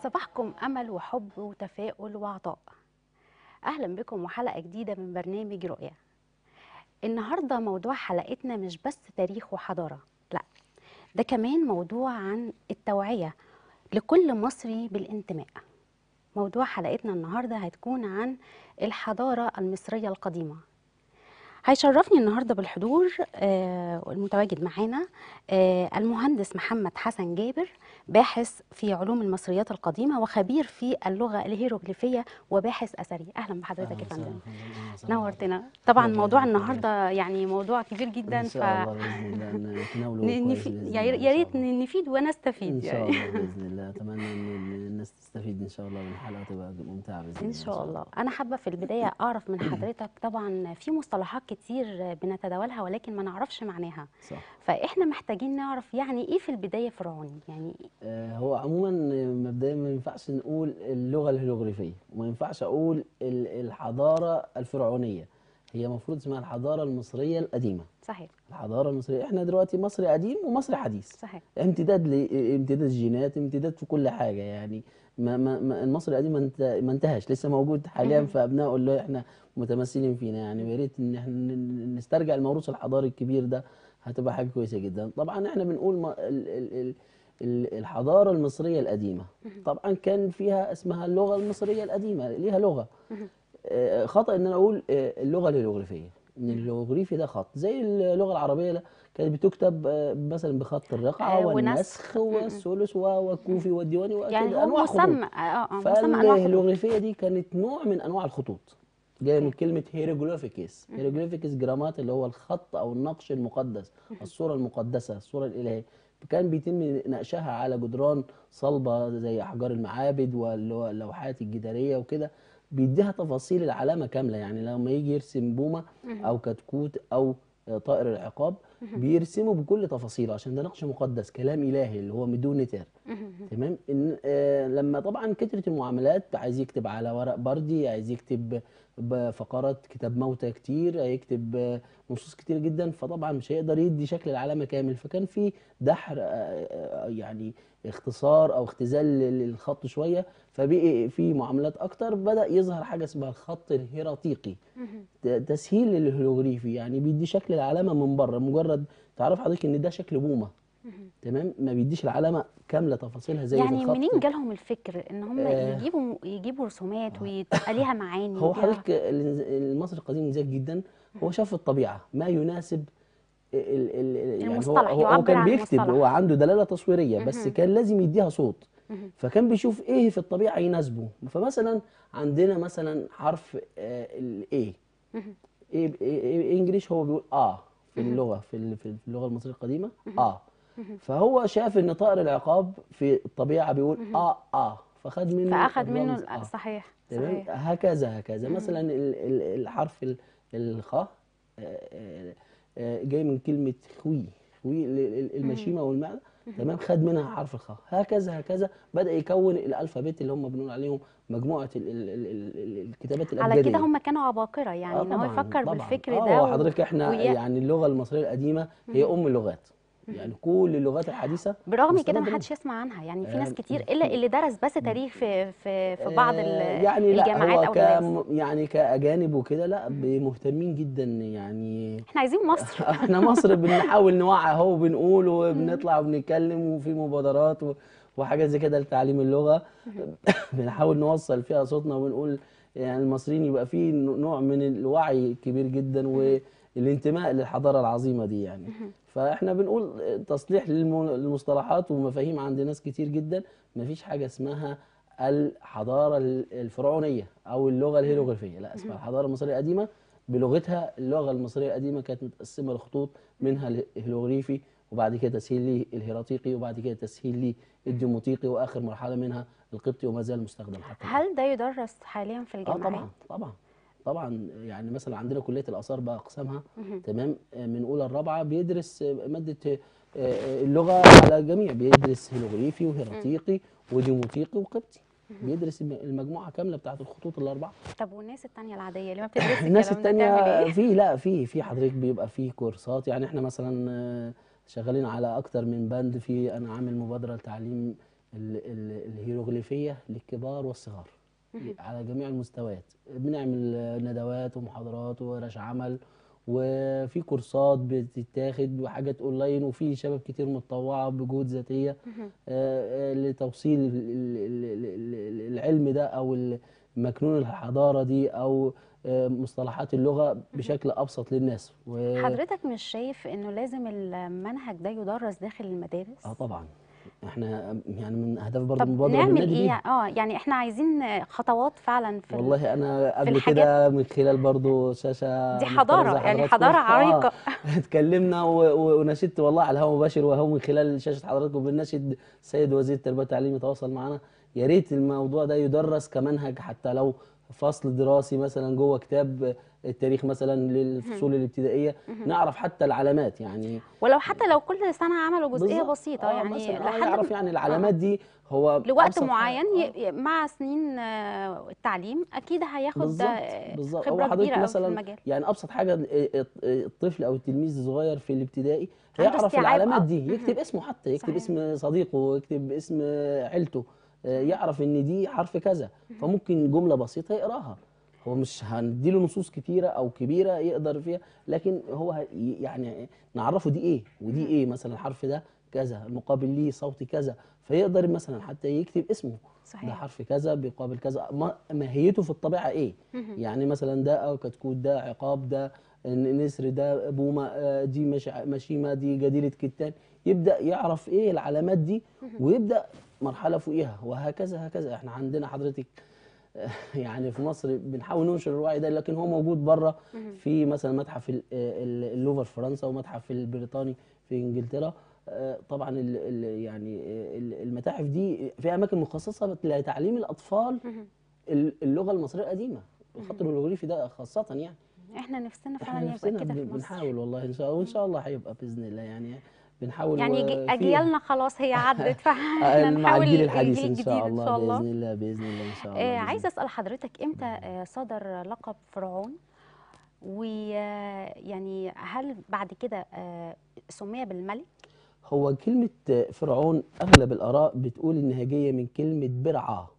صباحكم أمل وحب وتفاؤل وعطاء أهلا بكم وحلقة جديدة من برنامج رؤية النهاردة موضوع حلقتنا مش بس تاريخ وحضارة لا ده كمان موضوع عن التوعية لكل مصري بالانتماء موضوع حلقتنا النهاردة هتكون عن الحضارة المصرية القديمة هيشرفني النهارده بالحضور آه المتواجد معانا آه المهندس محمد حسن جابر باحث في علوم المصريات القديمة وخبير في اللغة الهيروغليفية وباحث أثري أهلا بحضرتك يا فندم نورتنا طبعا الله موضوع يبارك فيك. النهارده يعني موضوع كبير جدا ان ف شاء الله باذن الله نتناوله ن- كويس نفي- بإذن يا الله إن يا شاء ريت الله. نفيد ونستفيد ان شاء يعني الله باذن الله اتمنى ان إن الناس تستفيد ان شاء الله من الحلقه تبقى ممتعه باذن الله ان شاء الله انا حابه في البدايه اعرف من حضرتك طبعا في مصطلحات كتير بنتداولها ولكن ما نعرفش معناها صح فاحنا محتاجين نعرف يعني ايه في البدايه فرعوني يعني آه هو عموما مبدئيا ما ينفعش نقول اللغه الهيروغليفيه وما ينفعش اقول ال- الحضاره الفرعونيه هي المفروض اسمها الحضاره المصريه القديمه صحيح الحضاره المصريه احنا دلوقتي مصري قديم ومصري حديث صحيح امتداد ل... امتداد الجينات امتداد في كل حاجه يعني ما ما ما المصري القديم ما انت... ما انتهاش لسه موجود حاليا في ابنائه اللي احنا متمثلين فينا يعني يا ريت ان احنا ن- نسترجع الموروث الحضاري الكبير ده هتبقى حاجه كويسه جدا طبعا احنا بنقول ما... ال... ال... ال... ال- الحضاره المصريه القديمه طبعا كان فيها اسمها اللغه المصريه القديمه ليها لغه آه، خطأ ان انا اقول آه، اللغه الهيروغليفيه ان الهيروغليفي ده خط زي اللغه العربيه لا، كانت بتكتب آه، مثلا بخط الرقعه آه، ونسخ. والنسخ والثلث و- والكوفي والديواني وكده يعني هو انواع خطوط مسمى اه اه مسمى انواع خطوط. فالهيروغليفيه دي كانت نوع من انواع الخطوط جايه من كلمه هيروغليفيكس هيروغليفيكس جرامات اللي هو الخط او النقش المقدس الصوره المقدسه الصوره الالهيه كان بيتم نقشها على جدران صلبه زي احجار المعابد واللوحات الجداريه وكده بيديها تفاصيل العلامه كامله يعني لما يجي يرسم بومه او كتكوت او طائر العقاب بيرسمه بكل تفاصيله عشان ده نقش مقدس كلام الهي اللي هو بدون نتر تمام إن آه لما طبعا كترت المعاملات عايز يكتب على ورق بردي عايز يكتب بفقرات كتاب موتى كتير هيكتب آه، نصوص كتير جدا فطبعا مش هيقدر يدي شكل العلامه كامل فكان في دحر آه، آه، يعني اختصار او اختزال للخط شويه فبقي في معاملات اكتر بدا يظهر حاجه اسمها الخط الهيراتيقي ت- تسهيل للهيروغليفي يعني بيدي شكل العلامه من بره مجرد تعرف حضرتك ان ده شكل بومه تمام ما بيديش العلامه كامله تفاصيلها زي يعني الخط منين جالهم الفكر ان هم آه. يجيبوا يجيبوا رسومات ويبقى ليها معاني هو وليها- حضرتك ال- المصري القديم ذكي جدا هو شاف في الطبيعه ما يناسب ال ال ال يعني هو المصطلح، هو, هو يعبر كان عن بيكتب المصطلح. هو عنده دلاله تصويريه بس كان لازم يديها صوت فكان بيشوف ايه في الطبيعه يناسبه فمثلا عندنا مثلا حرف الاي ايه انجليش هو بيقول اه في اللغه في ال- في اللغه المصريه القديمه اه فهو شاف ان طائر العقاب في الطبيعه بيقول اه اه فخد منه فاخد منه الرمز ال- آه. صحيح تمام صحيح هكذا هكذا مثلا ال- ال- الحرف ال- الخاء آه، آه، آه، جاي من كلمة خوي خوي ال- ال- المشيمة والمعدة تمام خد منها حرف الخاء هكذا هكذا بدأ يكون الألفابيت اللي هم بنقول عليهم مجموعة ال- ال- ال- ال- ال- الكتابات على الأبجدية كده هم كانوا عباقرة يعني آه ان هو طبعاً، يفكر طبعاً. بالفكر اه ده هو حضرتك احنا وي- يعني اللغة المصرية القديمة هي أم اللغات يعني كل اللغات الحديثة برغم كده ما مستمدة حدش يسمع عنها يعني في آه، ناس كتير الا اللي درس بس تاريخ في في في بعض ال- آه، يعني لا الجامعات هو او ك المدارس يعني كأجانب وكده لا مهتمين جدا يعني احنا عايزين مصر احنا مصر بنحاول نوعي اهو بنقول وبنطلع وبنتكلم وفي مبادرات و- وحاجات زي كده لتعليم اللغة بنحاول نوصل فيها صوتنا ونقول يعني المصريين يبقى فيه نوع من الوعي كبير جدا والانتماء للحضارة العظيمة دي يعني فاحنا بنقول تصليح للم- للمصطلحات ومفاهيم عند ناس كتير جدا مفيش حاجة اسمها الحضارة الفرعونية أو اللغة الهيروغليفية لا اسمها الحضارة المصرية القديمة بلغتها اللغة المصرية القديمة كانت متقسمة لخطوط منها الهيروغليفي وبعد كده تسهيل لي الهيراتيقي وبعد كده تسهيل لي الديموطيقي واخر مرحله منها القبطي وما زال مستخدم حتى الآن. هل ده يدرس حاليا في اه الجامعات طبعا طبعا طبعا يعني مثلا عندنا كليه الاثار باقسامها تمام آه، من اولى الرابعه بيدرس آه، ماده آه، آه، اللغه على الجميع بيدرس هيروغليفي وهيراتيقي وديموطيقي وقبطي بيدرس الم- المجموعه كامله بتاعت الخطوط الاربعه طب والناس التانية العادية اللي ما بتدرسش الناس الكلام ده بتعمل التانية ايه؟ في لا في في حضرتك بيبقى في كورسات يعني احنا مثلا آه، شغالين على اكتر من بند في انا عامل مبادره لتعليم ال- ال- الهيروغليفيه للكبار والصغار على جميع المستويات بنعمل آه، ندوات ومحاضرات وورش عمل وفي كورسات بتتاخد وحاجات اونلاين وفي شباب كتير متطوعه بجهود ذاتيه آه، آه، لتوصيل ال- ال- ال- ال- العلم ده او ال- مكنون الحضاره دي او آه، مصطلحات اللغه بشكل ابسط للناس و... حضرتك مش شايف انه لازم المنهج ده يدرس داخل المدارس اه طبعا احنا يعني من اهداف برضه طب المبادره نعمل بالنادي ايه دي اه يعني احنا عايزين خطوات فعلا في ال- والله انا قبل الحاجات- كده من خلال برضه شاشه دي محترمة حضارة، زي يعني حضراتكم. حضارة عريقة. آه اتكلمنا و- و- ونشدت والله على الهواء مباشر وهو من خلال شاشه حضراتكم بنناشد السيد وزير التربيه والتعليم يتواصل معنا يا ريت الموضوع ده يدرس كمنهج حتى لو فصل دراسي مثلا جوه كتاب التاريخ مثلا للفصول الابتدائيه نعرف حتى العلامات يعني ولو حتى لو كل سنة عملوا جزئية بالظبط. بسيطة آه يعني مثلا آه لحد يعرف يعني العلامات دي هو لوقت أبسط حاجة. معين آه. ي- ي- مع سنين آه، التعليم اكيد هياخد بالظبط آه، بالظبط هو خبرة حضرتك كبيرة قوي في مثلا المجال يعني ابسط حاجه ال- الطفل او التلميذ الصغير في الابتدائي عنده هيعرف استيعاب العلامات أك- دي يكتب اسمه حتى يكتب صحيح. اسم صديقه يكتب اسم عيلته آه، يعرف ان دي حرف كذا فممكن جمله بسيطه يقراها هو مش هنديله نصوص كتيره او كبيره يقدر فيها لكن هو ه- يعني نعرفه دي ايه ودي ايه مثلا الحرف ده كذا المقابل ليه صوتي كذا فيقدر مثلا حتى يكتب اسمه ده صحيح حرف كذا بيقابل كذا ما- ماهيته في الطبيعه ايه يعني مثلا ده او كتكوت ده عقاب ده ن- نسر ده بومه آه، دي مش مشيمه دي جديره كتان يبدا يعرف ايه العلامات دي ويبدا مرحله فوقيها وهكذا هكذا احنا عندنا حضرتك آه، يعني في مصر بنحاول ننشر الوعي ده لكن هو موجود بره في مثلا متحف ال- ال- اللوفر في فرنسا ومتحف البريطاني في انجلترا آه، طبعا ال ال يعني ال- المتاحف دي في اماكن مخصصه لتعليم الاطفال ال- اللغه المصريه القديمه الخط الهيروغليفي ده خاصه يعني احنا نفسنا احنا فعلا يبقى نفسنا كده في بن- مصر بنحاول والله ان شاء الله وان شاء الله هيبقى باذن الله يعني بنحاول يعني و- جي- في- اجيالنا خلاص هي عدت آه، فاحنا مع نحاول الجيل الحديث الجيل ان الجديد شاء ان الله شاء الله باذن الله باذن الله ان شاء الله آه بإذن عايزه اسال حضرتك امتى آه صدر لقب فرعون ويعني هل بعد كده آه سمي بالملك هو كلمة فرعون أغلب الآراء بتقول إنها جاية من كلمة برعة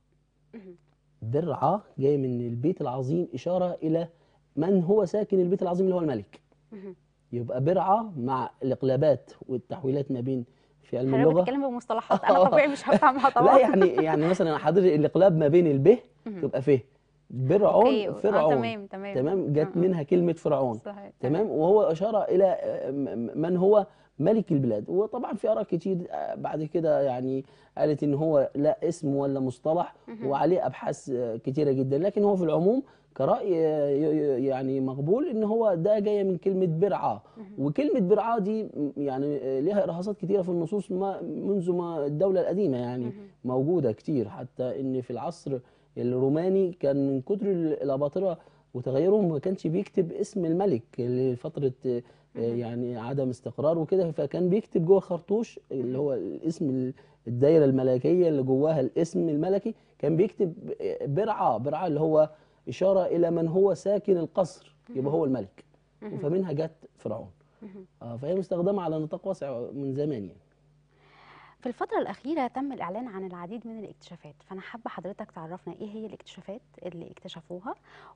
برعة جاية من البيت العظيم إشارة إلى من هو ساكن البيت العظيم اللي هو الملك مهم. يبقى برعة مع الإقلابات والتحويلات ما بين في علم حضرتك اللغة بتتكلم بمصطلحات انا طبيعي مش هفهمها طبعا لا يعني يعني مثلا حضرتك الإقلاب ما بين الب مهم. تبقى فه برعون أوكي. آه، فرعون تمام تمام تمام جت آه، آه. منها كلمة فرعون صحيح تمام وهو اشار الى آه، م- من هو ملك البلاد وطبعا في اراء كتير آه، بعد كده يعني قالت ان هو لا اسم ولا مصطلح وعليه ابحاث آه، كتيره جدا لكن هو في العموم كراي آه، ي- ي- يعني مقبول ان هو ده جايه من كلمه برعه وكلمه برعه دي م- يعني آه، ليها ارهاصات كتيره في النصوص ما منذ ما الدوله القديمه يعني موجوده كتير حتى ان في العصر الروماني كان من كتر ال- الاباطره وتغيرهم ما كانش بيكتب اسم الملك لفتره آه، يعني عدم استقرار وكده فكان بيكتب جوه خرطوش اللي هو الاسم ال- الدايره الملكيه اللي جواها الاسم الملكي كان بيكتب برعه برعه اللي هو اشاره الى من هو ساكن القصر يبقى هو الملك فمنها جت فرعون آه فهي مستخدمه على نطاق واسع من زمان يعني في الفترة الأخيرة تم الإعلان عن العديد من الاكتشافات فأنا حابة حضرتك تعرفنا إيه هي الاكتشافات اللي اكتشفوها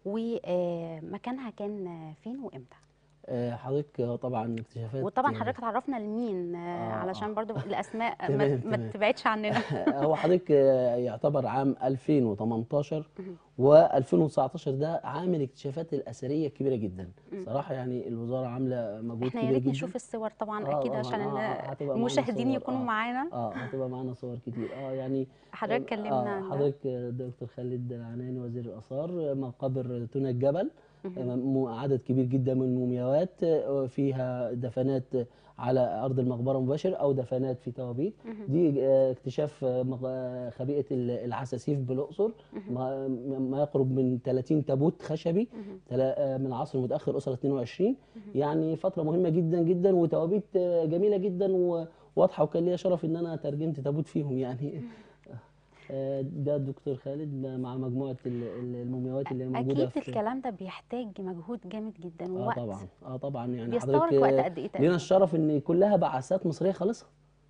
ومكانها كان فين وإمتى آه حضرتك آه، طبعا اكتشافات وطبعا آه، حضرتك تعرفنا لمين آه، آه، علشان آه. برضو الأسماء ما, تمام، ما تمام. تبعدش عننا هو حضرتك آه، يعتبر عام 2018 و2019 ده عام الاكتشافات الاثريه الكبيره جدا صراحه يعني الوزاره عامله مجهود احنا يا كبير ريت جدا نشوف الصور طبعا آه، أكيد طبعاً، عشان آه، إن آه، هتبقى معانا المشاهدين صور، يكونوا آه. معانا اه هتبقى معانا صور كتير اه يعني حضرتك آه، كلمنا عن ده. حضرتك آه، دكتور خالد العناني وزير الاثار آه، مقابر تونة الجبل آه، م- عدد كبير جدا من المومياوات آه، فيها دفنات آه، على ارض المقبره مباشر او دفنات في توابيت دي آه، اكتشاف آه، مغ- آه، خبيئه ال- العساسيف بالاقصر ما ما يقرب من 30 تابوت خشبي تلا- آه، من العصر المتاخر اسره 22 يعني فتره مهمه جدا جدا وتوابيت آه، جميله جدا وواضحه وكان ليا شرف ان انا ترجمت تابوت فيهم يعني آه، ده الدكتور خالد مع مجموعه ال- ال- المومياوات اللي موجوده أكيد في الكلام ده بيحتاج مجهود جامد جدا اه ووقت طبعا اه طبعا يعني بيستغرق حضرتك وقت آه، قد إيه لينا تقريبا؟ الشرف ان كلها بعثات مصريه خالصه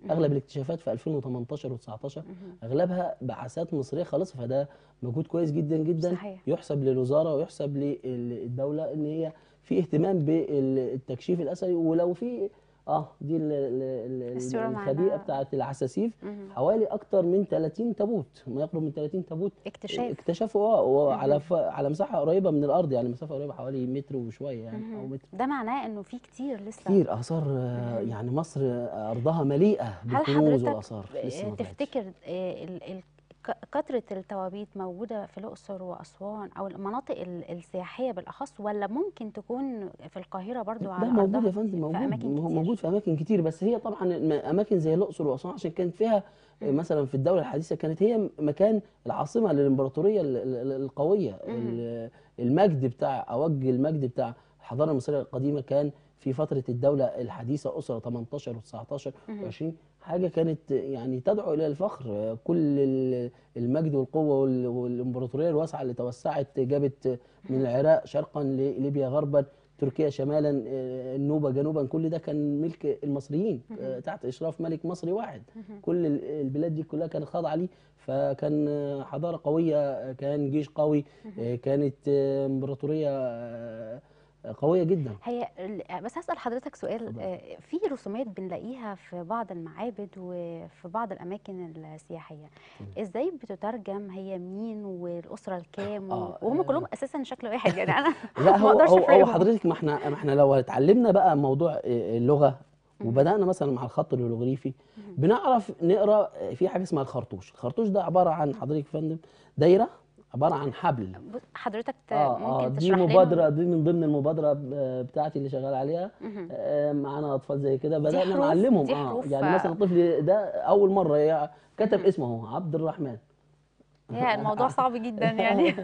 اغلب الاكتشافات في 2018 و19 اغلبها بعثات مصريه خالصه فده مجهود كويس جدا جدا صحيح. يحسب للوزاره ويحسب للدوله ان هي في اهتمام بالتكشيف الاثري ولو في اه دي ال- ال- ال- الصورة الخبيئه معانا. بتاعه العساسيف مهم. حوالي اكتر من 30 تابوت ما يقرب من 30 تابوت اكتشاف اكتشفوا اه وعلى ف... على مساحه قريبه من الارض يعني مسافه قريبه حوالي متر وشويه يعني او متر ده معناه انه في كتير لسه كتير اثار آه، يعني مصر آه، ارضها مليئه هل بالكنوز حضرتك والاثار لسه آه، ما طلعتش. تفتكر آه، ال- ال- ك- كثرة التوابيت موجودة في الأقصر وأسوان أو المناطق ال- السياحية بالأخص ولا ممكن تكون في القاهرة برضو لا على موجود أرضها يا فندم في موجود أماكن مو- كتير موجود في اماكن كتير بس هي طبعا الم- اماكن زي الاقصر واسوان عشان كانت فيها آه، مثلا في الدوله الحديثه كانت هي مكان العاصمه للامبراطوريه ال- ال- ال- القويه ال- المجد بتاع اوج المجد بتاع الحضاره المصريه القديمه كان في فتره الدوله الحديثه اسره 18 و19 و20 حاجه كانت يعني تدعو الى الفخر آه، كل ال- المجد والقوه وال- والامبراطوريه الواسعه اللي توسعت جابت من العراق شرقا لليبيا غربا تركيا شمالا آه، النوبه جنوبا كل ده كان ملك المصريين آه، تحت اشراف ملك مصري واحد كل ال- البلاد دي كلها كانت خاضعه ليه فكان آه، حضاره قويه آه، كان جيش قوي آه، كانت آه، امبراطوريه آه، قويه جدا هي ال- بس هسأل حضرتك سؤال اتفضل. آه، في رسومات بنلاقيها في بعض المعابد وفي بعض الأماكن السياحية إزاي بتترجم هي مين والأسرة الكام و- آه، وهم آه. كلهم أساسا شكل واحد يعني أنا لا ما هو أقدرش هو, هو أفرقهم. حضرتك ما احنا ما احنا لو اتعلمنا بقى موضوع آه، اللغه وبدانا مثلا مع الخط الهيروغليفي بنعرف نقرا آه، في حاجه اسمها الخرطوش الخرطوش ده عباره عن حضرتك يا فندم دايره عباره عن حبل بص- حضرتك ت- اه اه ممكن دي تشرح لنا مبادره دي من ضمن المبادره ب- بتاعتي اللي شغال عليها مهم. آه معانا اطفال زي كده بدانا حروف- نعلمهم دي اه حروف، يعني آه. مثلا الطفل ده اول مره يع- كتب اسمه اهو عبد الرحمن هي الموضوع صعب جدا يعني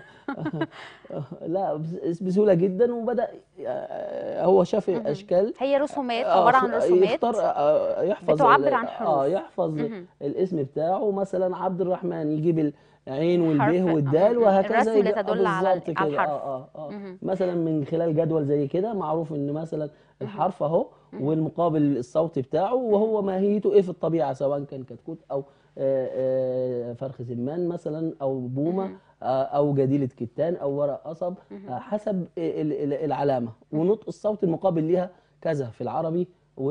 لا بس- بسهوله جدا وبدا آه، هو شاف اشكال هي رسومات آه، عبارة عن خ- رسومات يختار آه، يحفظ بتعبر ال- عن اه حروف. يحفظ مهم. الاسم بتاعه مثلا عبد الرحمن يجيب العين والبه حرف- والدال مهم. وهكذا الرسم اللي يبقى تدل على بالظبط ال- على كده. الحرف. اه اه اه مهم. مثلا من خلال جدول زي كده معروف ان مثلا الحرف اهو والمقابل الصوتي بتاعه وهو ماهيته ايه في الطبيعه سواء كان كتكوت او آه، آه، فرخ سمان مثلا او بومه آه، او جديله كتان او ورق قصب آه، حسب ال- ال- العلامه ونطق الصوت المقابل ليها كذا في العربي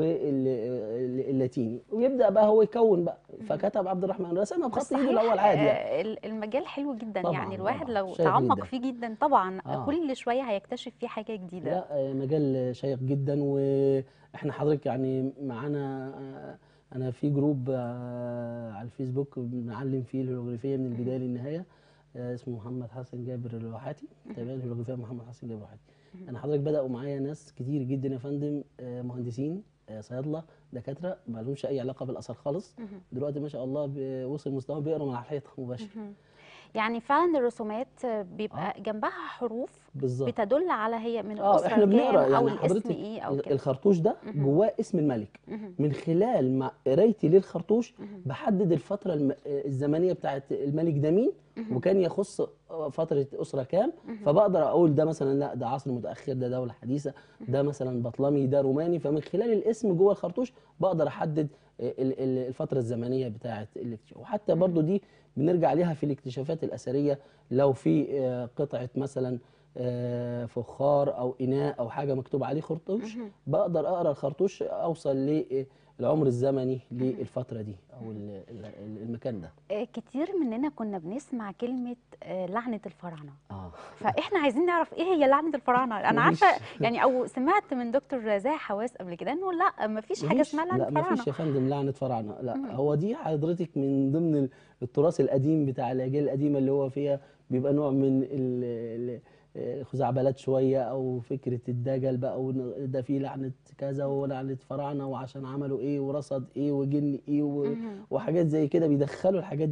واللاتيني ويبدا بقى هو يكون بقى فكتب عبد الرحمن رسمها بس بخط ايده صحيح الاول عادي يعني. آه، ال- المجال حلو جدا طبعاً، يعني الواحد طبعاً. لو شيق تعمق جداً. فيه جدا طبعا آه. كل شوية هيكتشف فيه حاجة جديدة لا آه، مجال شيق جدا واحنا حضرتك يعني معانا آه، انا في جروب آه، على الفيسبوك بنعلم فيه الهيروغليفيه من البدايه للنهايه آه، اسمه محمد حسن جابر الواحاتي تمام الهيروغليفيه محمد حسن جابر الواحاتي انا حضرتك بداوا معايا ناس كتير جدا يا فندم آه، مهندسين آه، صيادله دكاتره ما لهمش اي علاقه بالاثار خالص دلوقتي ما شاء الله ب- وصل مستوى بيقرا من على الحيطه مباشر يعني فعلا الرسومات بيبقى جنبها حروف بالظبط بتدل على هي من اه الأسرة احنا بنقرا الكام أو يعني الاسم حضرتك إيه أو ال- كده الخرطوش ده جواه اسم الملك من خلال مع قرايتي للخرطوش بحدد الفتره الم- الزمنيه بتاعت الملك ده مين وكان يخص فتره اسره كام فبقدر اقول ده مثلا لا ده عصر متاخر ده دوله حديثه ده مثلا بطلمي ده روماني فمن خلال الاسم جوه الخرطوش بقدر احدد ال- ال- الفتره الزمنيه بتاعت الاكتشاف وحتى برضو دي بنرجع ليها في الاكتشافات الاثريه لو في آه، قطعه مثلا آه، فخار او اناء او حاجه مكتوب عليه خرطوش بقدر اقرا الخرطوش اوصل للعمر الزمني للفتره دي او ال- ال- المكان ده آه، كتير مننا كنا بنسمع كلمة آه، لعنة الفراعنة اه فاحنا عايزين نعرف ايه هي لعنة الفراعنة انا مفيش. عارفة يعني او سمعت من دكتور زاهي حواس قبل كده انه لا مفيش حاجة مفيش- اسمها لعنة لا مفيش الفراعنة يا فندم لعنه فراعنه لا هو دي حضرتك من ضمن ال- التراث القديم بتاع الاجيال القديمه اللي هو فيها بيبقى نوع من ال- ال- الخزعبلات شويه او فكره الدجل بقى وإن ده فيه لعنه كذا ولعنه فراعنه وعشان عملوا ايه ورصد ايه وجن ايه و- وحاجات زي كده بيدخلوا الحاجات دي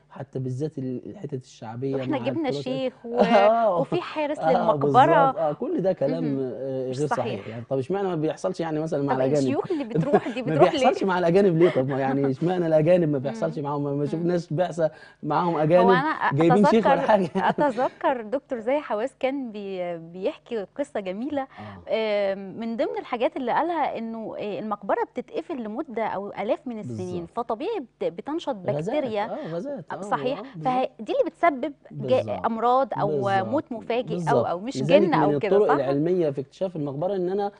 حتى بالذات ال- الحتت الشعبيه واحنا مع جبنا التراث شيخ و... آه. وفي حارس اه للمقبره بالظبط اه كل ده كلام مهم. آه، مش غير صحيح. صحيح يعني طب اشمعنى ما بيحصلش يعني مثلا مع طب الاجانب الشيوخ اللي بتروح دي ما بتروح ليه؟ بيحصلش مع الاجانب ليه طب ما يعني اشمعنى الاجانب ما بيحصلش معاهم ما شفناش بعثه معاهم هو اجانب انا جايبين شيخ ولا اتذكر حاجه اتذكر دكتور زي حواس كان بي بيحكي قصه جميله آه. آم، من ضمن الحاجات اللي قالها انه آه، المقبره بتتقفل لمده او الاف من السنين بالظبط. فطبيعي بت- بتنشط غازات بكتيريا اه غازات آه، صحيح آه، بالظبط. فدي اللي بتسبب جا- بالظبط. امراض او بالظبط. موت مفاجئ او بالظبط. او مش لذلك جن او من كده الطرق صح العلميه في اكتشاف المقبره ان انا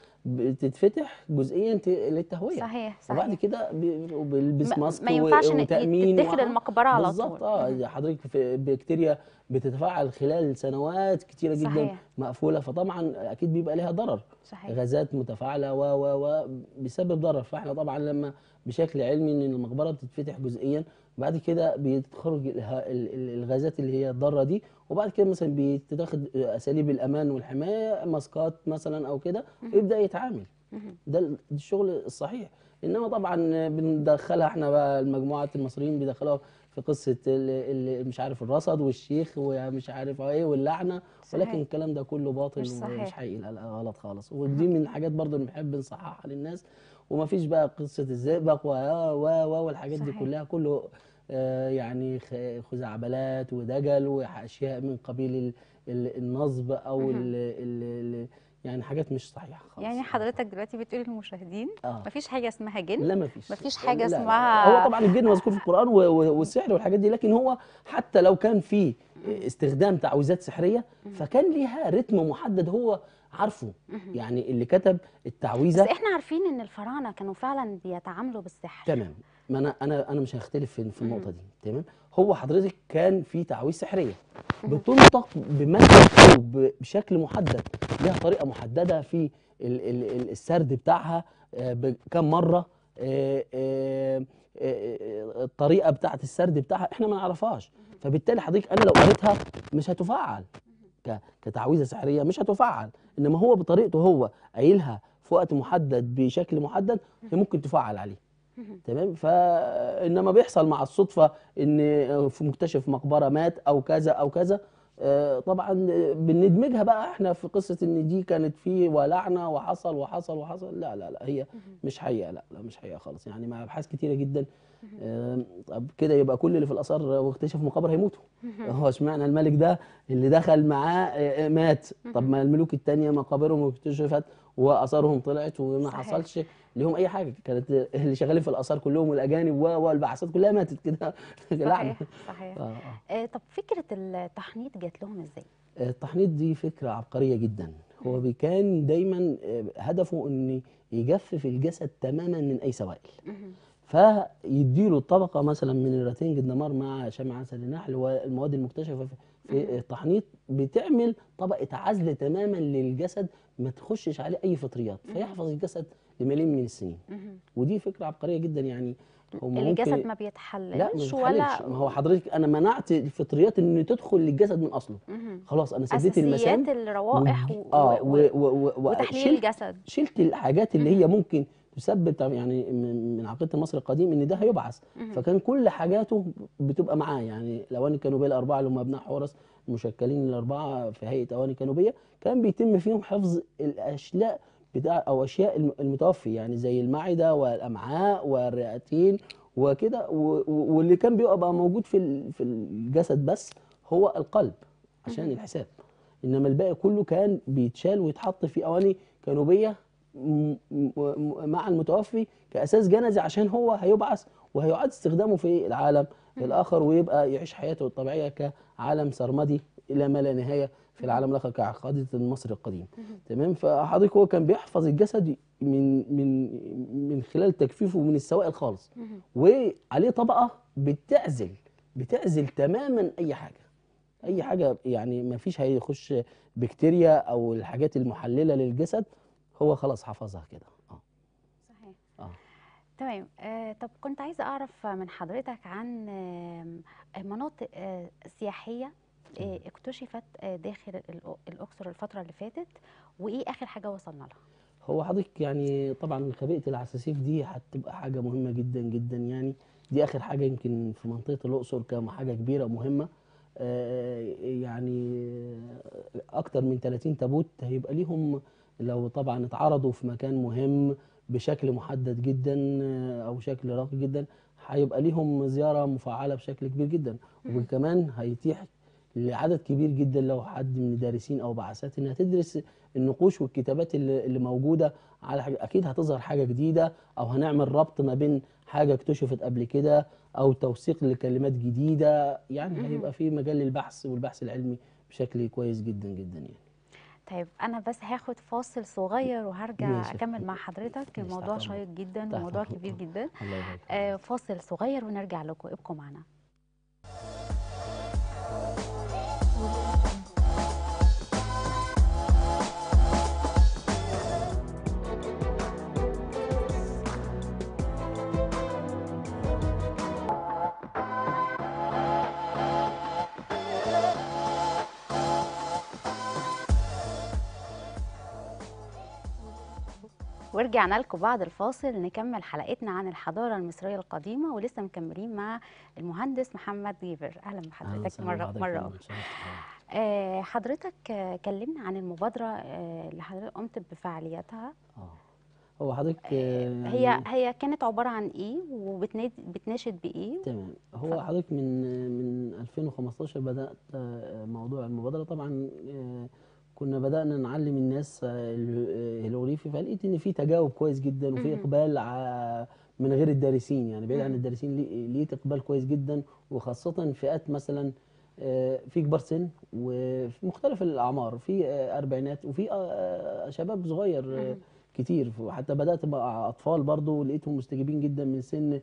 بتتفتح جزئيا ت- للتهويه صحيح وبعد صحيح كده بي- بيلبس ما- ماسك ما و- ينفعش ن- وتامين تدخل و- المقبره على بالظبط طول اه مهم. حضرتك في بكتيريا بتتفاعل خلال سنوات كتيره جدا صحيح. مقفوله فطبعا اكيد بيبقى لها ضرر صحيح غازات متفاعله و و و بيسبب ضرر فاحنا طبعا لما بشكل علمي ان المقبره بتتفتح جزئيا بعد كده بتخرج الها- ال- ال- الغازات اللي هي الضاره دي وبعد كده مثلا بيتاخد اساليب الامان والحمايه ماسكات مثلا او كده ويبدا يتعامل مهم. ده ال- الشغل الصحيح انما طبعا بندخلها احنا بقى المجموعات المصريين بيدخلوها في قصه ال- ال- مش عارف الرصد والشيخ ومش عارف ايه واللعنه صحيح. ولكن الكلام ده كله باطل مش صحيح. ومش حقيقي لا لا غلط خالص ودي من الحاجات برضو اللي بنحب نصححها للناس وما فيش بقى قصه الزئبق و و و والحاجات دي صحيح. كلها كله آه، يعني خ- خزعبلات ودجل واشياء من قبيل ال- ال- النصب او مهم. ال ال ال يعني حاجات مش صحيحه خالص يعني حضرتك دلوقتي بتقولي للمشاهدين اه مفيش حاجه اسمها جن لا مفيش مفيش حاجة لا، لا. اسمها- هو طبعا الجن مذكور في القرآن و- و- والسحر والحاجات دي لكن هو حتى لو كان في استخدام تعويذات سحرية فكان ليها رتم محدد هو عارفه يعني اللي كتب بس التعويذة احنا عارفين ان الفراعنه كانوا فعلا بيتعاملوا بالسحر تمام ما انا انا انا مش هختلف في في النقطة دي تمام هو حضرتك كان في تعويذ سحرية بتنطق بمادة أو ب- بشكل محدد ليها طريقة محددة في ال- ال- ال- السرد بتاعها آه، بكم مرة آه، آه، آه، الطريقة بتاعت السرد بتاعها احنا ما نعرفهاش فبالتالي حضرتك انا لو قريتها مش هتفعل ك- كتعويذة سحرية مش هتفعل انما هو بطريقته هو قايلها في وقت محدد بشكل محدد هي ممكن تفعل عليه تمام فانما بيحصل مع الصدفه ان في مكتشف مقبره مات او كذا او كذا آه، طبعا بندمجها بقى احنا في قصه ان دي كانت فيه ولعنه وحصل وحصل وحصل لا لا لا هي مش حقيقه لا لا مش حقيقه خالص يعني مع ابحاث كتيره جدا آه، طب كده يبقى كل اللي في الاثار واكتشفوا مقابر هيموتوا هو اشمعنى الملك ده اللي دخل معاه آه، آه، مات طب ما الملوك التانية مقابرهم اكتشفت واثارهم طلعت وما صحيح. حصلش ليهم اي حاجه كانت اللي شغالين في الاثار كلهم والاجانب و- والبعثات كلها ماتت كده لعنه صحيح صحيح آه، آه. آه طب فكره التحنيط جات لهم ازاي التحنيط دي فكره عبقريه جدا هو بي- كان دايما آه، هدفه ان يجفف الجسد تماما من اي سوائل مهم. فيديله طبقه مثلا من الراتنج الدمار مع شمع عسل النحل والمواد المكتشفه في- في التحنيط بتعمل طبقه عزل تماما للجسد ما تخشش عليه اي فطريات فيحفظ الجسد لملايين من السنين مهم. ودي فكره عبقريه جدا يعني هم الجسد ممكن ما لا ما بيتحللش بيتحللش ولا ما هو حضرتك انا منعت الفطريات ان تدخل للجسد من اصله مهم. خلاص انا سديت المسام اساسيات الروائح وج- و... اه و... و- و- و- وتحليل وشلت الجسد شلت الحاجات اللي هي ممكن تسبب طب يعني من من عقيده مصر القديم ان ده هيبعث مهم. فكان كل حاجاته بتبقى معاه يعني الاواني الكانوبيه الاربعه اللي هم ابناء حورس المشكلين الاربعه في هيئه اواني كانوبيه كان بيتم فيهم حفظ الاشلاء بتاع او اشياء الم- المتوفي يعني زي المعده والامعاء والرئتين وكده و- و- واللي كان بيبقى موجود في ال- في الجسد بس هو القلب عشان الحساب انما الباقي كله كان بيتشال ويتحط في اواني كانوبيه م- م- م- مع المتوفي كاساس جنزي عشان هو هيبعث وهيعاد استخدامه في العالم الاخر ويبقى يعيش حياته الطبيعيه كعالم سرمدي الى ما لا نهايه في العالم الاخر كعقيده المصري القديم تمام فحضرتك هو كان بيحفظ الجسد من من من خلال تجفيفه من السوائل خالص مهم. وعليه طبقه بتعزل بتعزل تماما اي حاجه اي حاجه يعني ما فيش هيخش بكتيريا او الحاجات المحلله للجسد هو خلاص حفظها كده اه صحيح اه تمام آه طب كنت عايزه اعرف من حضرتك عن آم، آه، مناطق آه سياحيه آه اكتشفت آه داخل الأ- الاقصر الفتره اللي فاتت وايه اخر حاجه وصلنا لها هو حضرتك يعني طبعا خبيئه العساسيف دي هتبقى حاجه مهمه جدا جدا يعني دي اخر حاجه يمكن في منطقه الاقصر كحاجه كبيره مهمه آه، يعني اكتر من 30 تابوت هيبقى ليهم لو طبعا اتعرضوا في مكان مهم بشكل محدد جدا آه، او شكل راقي جدا هيبقى ليهم زياره مفعله بشكل كبير جدا وكمان هيتيح لعدد كبير جدا لو حد من الدارسين او بعثات انها تدرس النقوش والكتابات اللي اللي موجوده على حاجة اكيد هتظهر حاجه جديده او هنعمل ربط ما بين حاجه اكتشفت قبل كده او توثيق لكلمات جديده يعني هيبقى في مجال للبحث والبحث العلمي بشكل كويس جدا جدا يعني طيب انا بس هاخد فاصل صغير وهرجع ماشي. اكمل مع حضرتك ماشي، الموضوع تحت شيق جدا تحت وموضوع أمرك. كبير جدا الله يبارك فيك. آه فاصل صغير ونرجع لكم ابقوا معنا ورجعنا لكم بعد الفاصل نكمل حلقتنا عن الحضارة المصرية القديمة ولسه مكملين مع المهندس محمد جيبر أهلا أهلاً بحضرتك وسهلاً مرة بحضرتك مرة يا أخرى. فندم. شرفت حضرتك. آه، حضرتك آه، كلمنا عن المبادرة آه، اللي حضرتك قمت بفعاليتها اه هو حضرتك آه، هي يعني هي كانت عبارة عن إيه وبتناشد بإيه تمام هو اتفضل. حضرتك من من 2015 بدأت آه، موضوع المبادرة طبعا آه، كنا بدأنا نعلم الناس آه، ال- آه، الهيروغليفي فلقيت إن في تجاوب كويس جدا وفي مهم. إقبال ع- من غير الدارسين يعني بعيد عن مهم. الدارسين ليه- لقيت إقبال كويس جدا وخاصة فئات مثلا آه، في كبار سن وفي مختلف الأعمار في آه، أربعينات وفي آه، شباب صغير آه، مهم. كتير وحتى بدأت مع أطفال برضو لقيتهم مستجيبين جدا من سن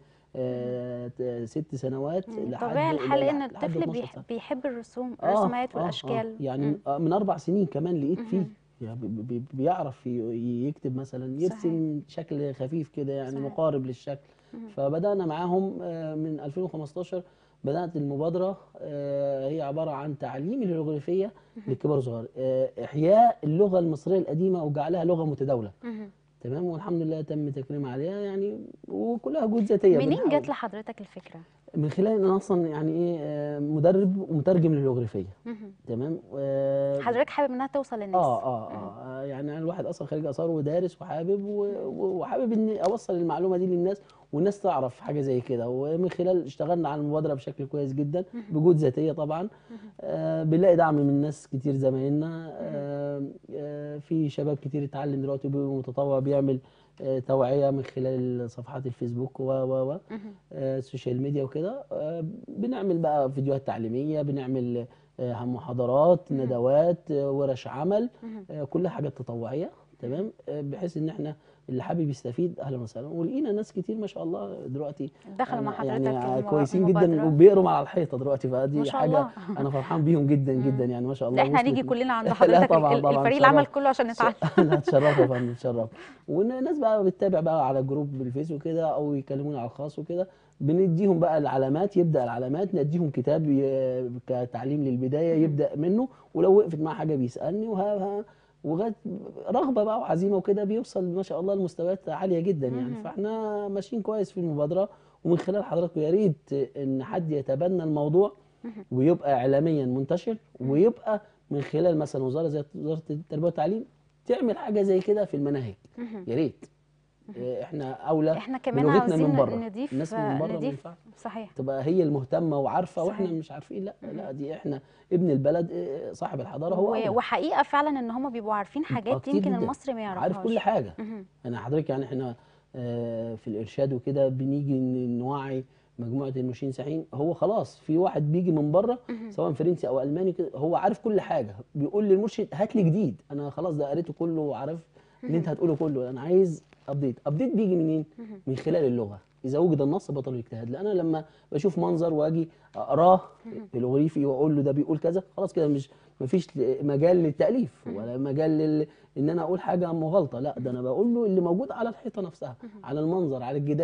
آه، ت- ست سنوات مم. لحد طبيعي الحال ل- إن لحد الطفل 12 بيح- سنة. بيحب الرسوم آه، الرسومات آه، آه، والأشكال يعني مم. آه، من أربع سنين كمان لقيت فيه مهم. يعني بي- بي- بيعرف ي- يكتب مثلا يرسم شكل خفيف كده يعني صحيح. مقارب للشكل مهم. فبدأنا معاهم آه، من 2015 بدأت المبادرة آه، هي عبارة عن تعليم الهيروغليفية للكبار والصغار آه، إحياء اللغة المصرية القديمة وجعلها لغة متداولة مهم. تمام والحمد لله تم تكريم عليها يعني وكلها جهود ذاتيه منين بنحاول. جت لحضرتك الفكرة؟ من خلال ان انا اصلا يعني ايه آه، مدرب ومترجم للهيروغليفيه مهم. تمام آه، حضرتك حابب إنها توصل للناس اه اه اه يعني انا الواحد اصلا خريج اثار ودارس وحابب و- و- وحابب اني اوصل المعلومه دي للناس والناس تعرف حاجه زي كده ومن خلال اشتغلنا على المبادره بشكل كويس جدا بجهود ذاتيه طبعا آه بنلاقي دعم من ناس كتير زمايلنا آه آه في شباب كتير اتعلم دلوقتي بيبقى متطوع بيعمل آه توعيه من خلال صفحات الفيسبوك و و و مهم. آه، السوشيال ميديا وكده آه، بنعمل بقى فيديوهات تعليمية بنعمل آه، محاضرات ندوات آه، ورش عمل مهم. آه، كلها حاجات تطوعية تمام آه، بحيث ان احنا اللي حابب يستفيد اهلا وسهلا ولقينا ناس كتير ما شاء الله دلوقتي دخلوا مع أنا حضرتك يعني المب- كويسين جدا المبادرة. وبيقروا على الحيطة دلوقتي ما فدي شاء حاجة الله. انا فرحان بيهم جدا جدا يعني ما شاء الله لا احنا هنيجي وصلت- كلنا عند لا حضرتك طبعا ال- طبعا الفريق شرف. العمل كله عشان نتعلم هتشرفوا يا فندم تشرف والناس بقى بتتابع بقى على جروب بالفيس وكده او يكلموني على الخاص وكده بنديهم بقى العلامات يبدا العلامات نديهم كتاب ي- كتعليم للبدايه يبدا منه ولو وقفت معاه حاجه بيسالني وها وغايه رغبه بقى وعزيمه وكده بيوصل ما شاء الله لمستويات عاليه جدا يعني مهم. فاحنا ماشيين كويس في المبادره ومن خلال حضراتكم يا ريت ان حد يتبنى الموضوع مهم. ويبقى اعلاميا منتشر ويبقى من خلال مثلا وزاره زي وزاره التربيه والتعليم تعمل حاجه زي كده في المناهج مهم. يا ريت إيه، احنا اولى احنا كمان بلغتنا عاوزين من بره نضيف الناس من بره ما نضيف ينفعش صحيح تبقى هي المهتمه وعارفه واحنا صحيح. مش عارفين لا لا دي احنا ابن البلد إيه، صاحب الحضاره هو و- أولى. وحقيقه فعلا ان هم بيبقوا عارفين آه، حاجات كتير يمكن جداً. المصري ما يعرفهاش عارف كل حاجه مهم. انا حضرتك يعني احنا آه، في الارشاد وكده بنيجي ن- نوعي مجموعه المرشدين ساحين هو خلاص في واحد بيجي من بره مهم. سواء فرنسي او الماني كده هو عارف كل حاجه بيقول للمرشد هات لي جديد انا خلاص ده قريته كله وعارف اللي انت هتقوله كله انا عايز ابديت ابديت بيجي منين مهم. من خلال اللغه اذا وجد النص بطل الاجتهاد لان انا لما بشوف منظر واجي اقراه الغريفي واقول له ده بيقول كذا خلاص كده مش مفيش مجال للتاليف ولا مجال لل... ان انا اقول حاجه مغالطه لا ده انا بقول له اللي موجود على الحيطه نفسها على المنظر على الجداريه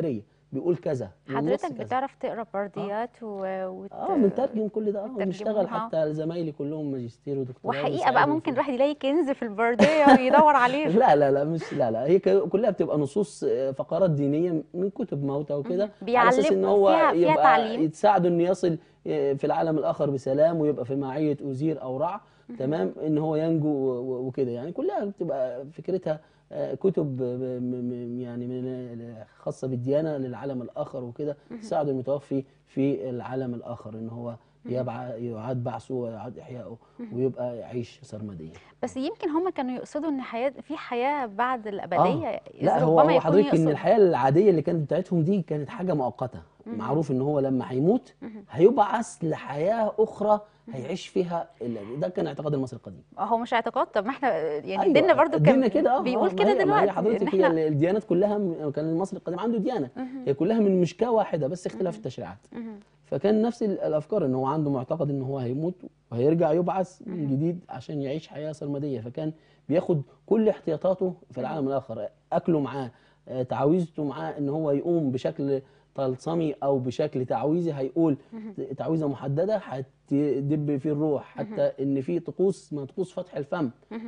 بيقول كذا من النص حضرتك كذا. بتعرف تقرا برديات و... وت... اه بنترجم كل ده اه بتترجموها. بنشتغل حتى زمايلي كلهم ماجستير ودكتوراه وحقيقه بقى بنساعدهم ممكن فيه. الواحد يلاقي كنز في البرديه ويدور عليه لا لا لا مش لا لا هي ك- كلها بتبقى نصوص آه، فقرات دينيه من كتب موتى وكده مهم. على اساس ان بيعلم- هو فيها- فيها يبقى تعليم. يتساعده انه يصل آه، في العالم الاخر بسلام ويبقى في معيه ازير او رع تمام ان هو ينجو و- و- وكده يعني كلها بتبقى فكرتها آه، كتب آه، م- م- يعني من خاصه بالديانه للعالم الاخر وكده تساعد المتوفي في العالم الاخر ان هو يبع يعاد بعثه ويعاد احيائه ويبقى يعيش سرمديا بس يمكن هم كانوا يقصدوا ان حياه في حياه بعد الابديه آه. إذ لا هو ربما هو يكون حضرتك ان يقصد الحياه العاديه اللي كانت بتاعتهم دي كانت حاجه مؤقته معروف ان هو لما هيموت هيبعث لحياه اخرى هيعيش فيها ال- ده كان اعتقاد المصري القديم هو مش اعتقاد طب ما احنا يعني أيوة، ديننا برضو ديننا كان كده اه بيقول آه، كده ما هي- ما دلوقتي هي ان حضرتك هي احنا الديانات كلها م- كان المصري القديم عنده ديانه هي كلها من مشكاه واحده بس اختلاف التشريعات مهم. فكان نفس ال- الافكار ان هو عنده معتقد ان هو هيموت وهيرجع يبعث من جديد عشان يعيش حياه سرمديه فكان بياخد كل احتياطاته في العالم الاخر اكله معاه آه، تعويذته معاه ان هو يقوم بشكل طلسمي او بشكل تعويذي هيقول ت- تعويذه محدده هتدب فيه الروح حتى ان في طقوس ما طقوس فتح الفم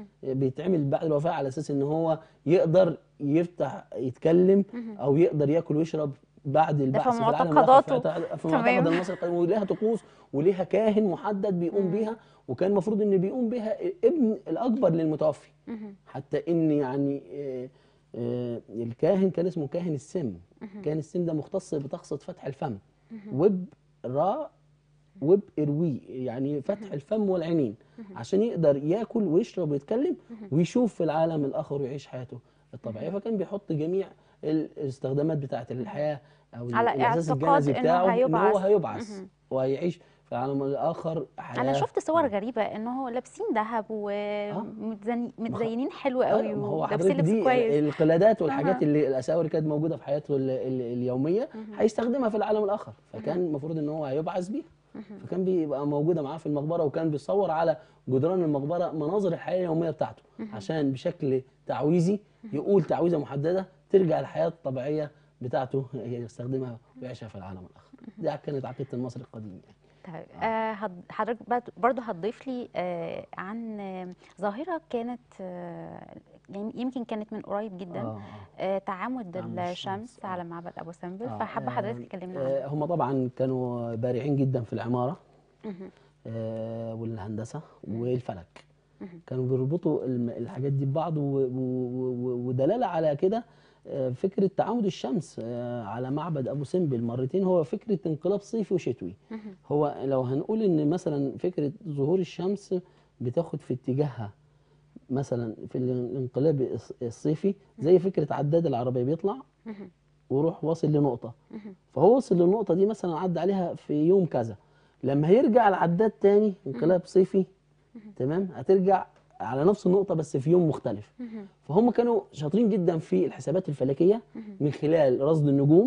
بيتعمل بعد الوفاه على اساس ان هو يقدر يفتح يتكلم او يقدر ياكل ويشرب بعد البعث في العالم الآخر. معتقداته. فاعت- في تمام. معتقد المصري القديم وليها طقوس وليها كاهن محدد بيقوم بيها وكان المفروض ان بيقوم بيها ابن الاكبر للمتوفي حتى ان يعني آه، آه، الكاهن كان اسمه كاهن السم كاهن السم ده مختص بتقصد فتح الفم وب را وب اروي يعني فتح الفم والعينين عشان يقدر ياكل ويشرب ويتكلم ويشوف في العالم الاخر ويعيش حياته الطبيعيه فكان بيحط جميع الاستخدامات بتاعه الحياه او على الاحساس اعتقاد الجنسي إنه بتاعه ان هو هيبعث. هيبعث وهيعيش في العالم الاخر حياه انا شفت صور غريبه انه لابسين ذهب ومتزينين حلو قوي أيوة، ما هو ولابسين حضرتك لبس دي كويس القلادات والحاجات أها. اللي الاساور اللي كانت موجوده في حياته ال- ال- اليوميه هيستخدمها في العالم الاخر فكان المفروض ان هو هيبعث بيها فكان بيبقى موجوده معاه في المقبره وكان بيصور على جدران المقبره مناظر الحياه اليوميه بتاعته عشان بشكل تعويذي يقول تعويذه محدده ترجع الحياه الطبيعيه بتاعته يستخدمها ويعيشها في العالم الاخر دي كانت عقيده المصري القديم يعني طيب آه هد- حضرتك بد- برضو هتضيف لي آه عن آه، ظاهره كانت آه يعني يمكن كانت من قريب جدا آه، آه تعامد تعامد الشمس الشمس، آه. على معبد ابو سمبل آه، فحابه حضرتك آه، تكلمنا آه، عنه هم طبعا كانوا بارعين جدا في العماره مهم. آه، والهندسه والفلك كانوا بيربطوا الم- الحاجات دي ببعض و- و- و- ودلاله على كده آه، فكره تعامد الشمس آه، على معبد ابو سمبل مرتين هو فكره انقلاب صيفي وشتوي مهم. هو لو هنقول ان مثلا فكره ظهور الشمس بتاخد في اتجاهها مثلا في الانقلاب الص- الصيفي زي فكره عداد العربيه بيطلع مهم. ويروح واصل لنقطه مهم. فهو وصل للنقطة دي مثلا عدى عليها في يوم كذا لما هيرجع العداد تاني انقلاب صيفي تمام هترجع على نفس النقطة بس في يوم مختلف مهم. فهم كانوا شاطرين جدا في الحسابات الفلكية من خلال رصد النجوم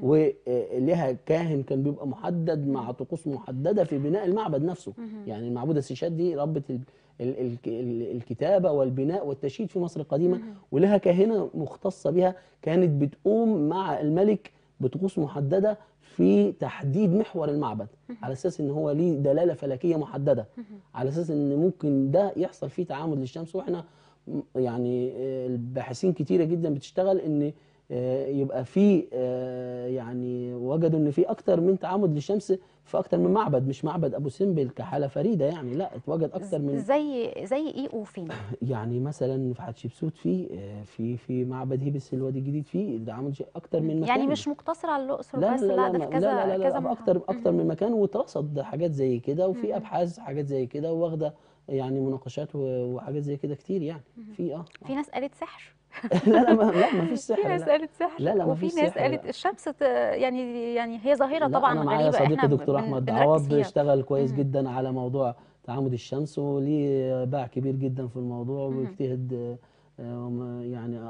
ولها كاهن كان بيبقى محدد مع طقوس محددة في بناء المعبد نفسه يعني المعبودة السيشات دي ربت ال- ال- ال- ال- الكتابة والبناء والتشييد في مصر القديمة ولها كاهنة مختصة بها كانت بتقوم مع الملك بطقوس محددة في تحديد محور المعبد على اساس ان هو ليه دلاله فلكيه محدده على اساس ان ممكن ده يحصل فيه تعامد للشمس واحنا م- يعني آه، الباحثين كتيره جدا بتشتغل ان آه، يبقى في آه، يعني وجدوا ان في اكتر من تعامد للشمس في اكتر من معبد مش معبد ابو سمبل كحاله فريده يعني لا اتوجد اكتر من زي زي ايه وفين يعني مثلا في حتشبسوت في آه، في في معبد هيبس الوادي الجديد في تعامد ش- اكتر من مكان يعني مش مقتصر على الاقصر لا بس لا لا, لا ده ما- في كذا لا لا لا, كذا لا محافظة. اكتر اكتر من مكان واترصد حاجات زي كده وفي ابحاث حاجات زي كده واخده يعني مناقشات و- وحاجات زي كده كتير يعني في اه في ناس قالت سحر لا لا ما لا ما فيش سحر في ناس لا. قالت سحر لا، لا، ما وفي فيش ناس سحر، قالت لا. الشمس ت- يعني يعني هي ظاهره لا طبعا انا معايا غريبه صديقي احنا دكتور بن- احمد بنركز عوض فيها. اشتغل كويس مم. جدا على موضوع تعامد الشمس وليه باع كبير جدا في الموضوع وبيجتهد آه، وم- يعني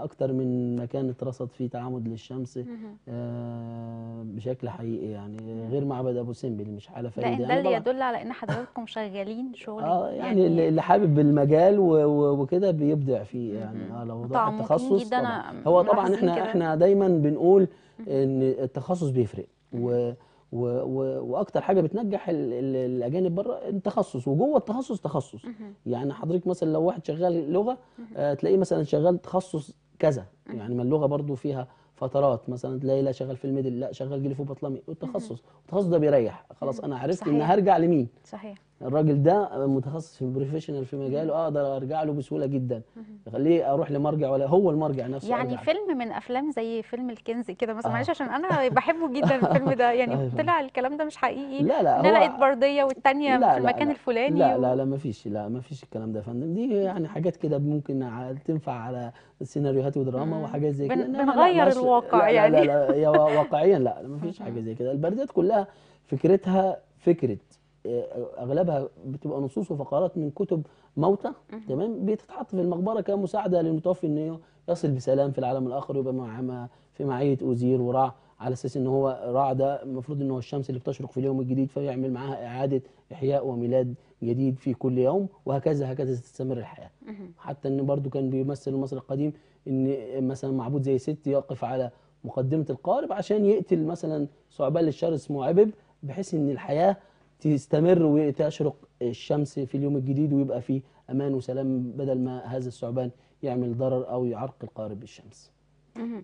اكتر من مكان اترصد فيه تعامد للشمس مهم. آه، بشكل حقيقي يعني غير معبد ابو سمبل مش حاله ده فريده ده يعني اللي طبعا يدل على ان حضراتكم شغالين شغل اه يعني اللي اللي حابب المجال و- و- وكده بيبدع فيه يعني مهم. اه لو ضاع متعمقين التخصص جدا طبعا أنا هو طبعا ملاحظين احنا كده. احنا دايما بنقول ان التخصص بيفرق و و و واكتر حاجه بتنجح ال- ال- الاجانب بره التخصص وجوه التخصص تخصص مهم. يعني حضرتك مثلا لو واحد شغال لغه آه تلاقيه مثلا شغال تخصص كذا يعني ما اللغه برضو فيها فترات مثلا تلاقي لا شغال في الميدل لا شغال جليفو بطلمي والتخصص التخصص ده بيريح خلاص انا عرفت ان صحيح. هرجع لمين صحيح الراجل ده متخصص في بروفيشنال في مجاله اقدر ارجع له بسهوله جدا خليه اروح لمرجع ولا هو المرجع نفسه يعني أرجع له. فيلم من افلام زي فيلم الكنز كده مثلا آه. معلش عشان انا بحبه جدا الفيلم ده يعني أيوة. طلع الكلام ده مش حقيقي لا لا ان انا هو لقيت برديه والتانيه لا في لا المكان لا. الفلاني لا و- لا لا ما فيش لا ما فيش الكلام ده يا فندم دي يعني حاجات كده ممكن ع- تنفع على سيناريوهات ودراما مم. وحاجات زي بن- كده إنما لا، بنغير مش- الواقع لا يعني. لا لا, لا هي واقعيا لا ما فيش حاجه زي كده البرديات كلها فكرتها فكره آه، اغلبها بتبقى نصوص وفقرات من كتب موتى تمام بتتحط في المقبره كمساعده للمتوفي انه يصل بسلام في العالم الاخر ويبقى مع مع- في معيه اوزير ورع على اساس ان هو رع ده المفروض ان هو الشمس اللي بتشرق في اليوم الجديد فيعمل معاها اعاده احياء وميلاد جديد في كل يوم وهكذا هكذا تستمر الحياه مهم. حتى ان برضو كان بيمثل المصري القديم ان مثلا معبود زي ست يقف على مقدمه القارب عشان يقتل مثلا ثعبان للشر اسمه عبب بحيث ان الحياه تستمر وتشرق الشمس في اليوم الجديد ويبقى فيه امان وسلام بدل ما هذا الثعبان يعمل ضرر او يعرقل قارب الشمس. مهم.